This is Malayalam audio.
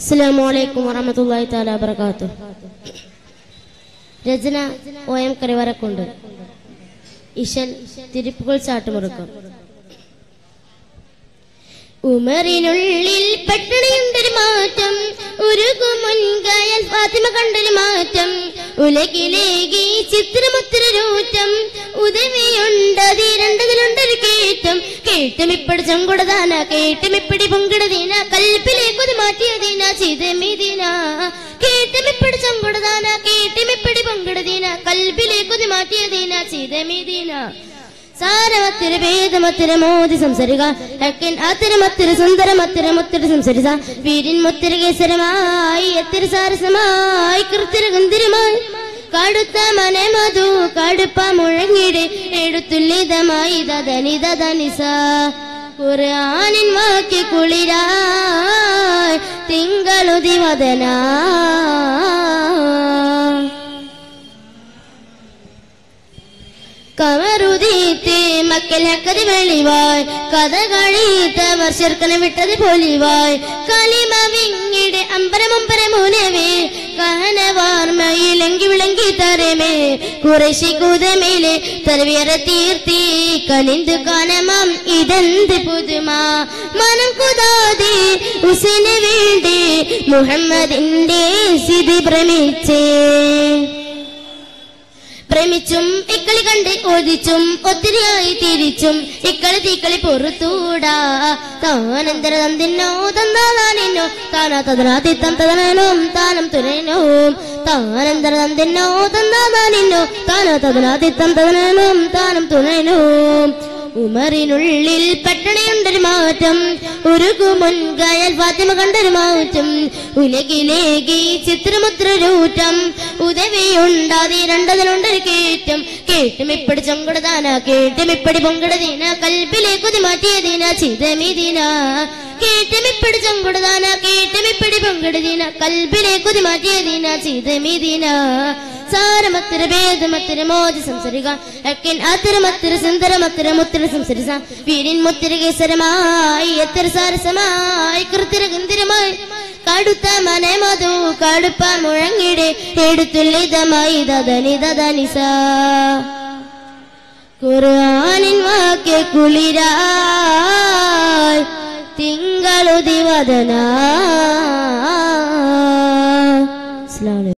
അസ്സലാമു അലൈക്കും വറഹമത്തുള്ളാഹി തആല വബറകാത്തു രചന ഒ എം കറിവരക്കുണ്ട് ഇശൽ തിരിപ്പുകൾ ചാട്ടുമുറുക്കും ഉമറിനുള്ളിൽ പട്ടിണിയുണ്ടൊരു മാറ്റം ഉരുകുമുൻകായൽ ഫാത്തിമ കണ്ടൊരു മാറ്റം ഉലകിലേകി ചിത്രമുത്തിരൂറ്റം ഉദവിയുണ്ടതി രണ്ടതിലുണ്ടൊരു കേറ്റം കേട്ടും ഇപ്പടി ചങ്കുടതാന കേട്ടും ഇപ്പടി പൊങ്കിടതീന കൽപ്പിലേക്കൊത് മാറ്റിയതീന ചിതമിതിന കേട്ടും ഇപ്പടി ചങ്കുടതാന കേട്ടും ഇപ്പടി പൊങ്കിടതീന കൽപ്പിലേക്കൊത് മാറ്റിയതീന ചിതമിതിന സാരമത്തിര ഭേദമത്തിര മോദി സംസരിക ഹക്കിൻ അത്തിരമത്തിര സുന്ദരമത്തിര മുത്തിര സംസരിച്ച വീരിൻ മുത്തിര കേസരമായി എത്തിര സാരസമായി കൃത്തിര ഗന്ധിരമായി കടുത്ത മനമധു കടുപ്പ മുഴങ്ങിട് എടുത്തുല്ലിതമായി ദനിത ദനിസ ഖുർആനിൻ വാക്യ കുളിരായി തിങ്കളുതിവദനാ കമറുദീത്തെ മക്കൽ ഹക്കത് വെളിവായ് കഥ കഴിത്ത വർഷർക്കനെ വിട്ടത് പൊലിവായ് കലിമ വിങ്ങിടെ അമ്പരമമ്പര മുനവേ കഹനവാർമയിലെങ്കി വിളങ്കി തരമേ കുറശി കുതമേലെ തരവിയറ തീർത്തി കനിന്തു കനമം ഇതെന്ത് പുതുമ മനം കുതാതെ ഉസിന് വേണ്ടി മുഹമ്മദിന്റെ സ്ഥിതി ഭ്രമിച്ചേ പ്രേമിച്ചും ഇക്കളി കണ്ട് ഒതിച്ചും ഒത്തിരിയായി തിരിച്ചും ഇക്കളി തീക്കളി പൊറുത്തൂടാ താനന്തര തന്തിന്നോ തന്നാതാനിന്നോ താനാ തദനാതിത്തം തദനനും താനം തുരനും താനന്തര തന്തിന്നോ തന്നാതാനിന്നോ താനാ തദനാതിത്തം തദനനും താനം തുരനും ഉമറിനുള്ളിൽ പട്ടണയുണ്ടൊരു മാറ്റം ഉരുകു മുൻകായൽ ഫാത്തിമ കണ്ടൊരു മാറ്റം ഉലകിലേകി ചിത്രമുത്രൂറ്റം ഉദവിയുണ്ടാതി രണ്ടതിലുണ്ടൊരു കേറ്റം കേട്ടും ഇപ്പടി ചൊങ്കടതാന കേട്ടും ഇപ്പടി പൊങ്കടതീന കൽപ്പിലെ കുതി മാറ്റിയതീന ചിതമിതിന കേട്ടും ഇപ്പടി ചൊങ്കടതാന കേട്ടും ഇപ്പടി പൊങ്കടതീന കൽപ്പിലെ കുതി മാറ്റിയതീന ചിതമിതിന സാരമത്തിര ഭേദമത്തിര മോദി സംസരിക അക്കിൻ അത്തിരമത്തിര സുന്ദരമത്തിര മുത്തിര സംസരിസ വീരിൻ മുത്തിര കേസരമായി എത്തിര സാരസമായി കൃത്തിര ഗന്ധിരമായി കടുത്ത മനമധു കടുപ്പ മുഴങ്ങിടെ എടുത്തുല്ലിതമായി ദദനി ദദനിസ ഖുർആനിൻ വാക്യ കുളിരായി തിങ്കളുദിവദനാ അസ്സലാമു അലൈക്കും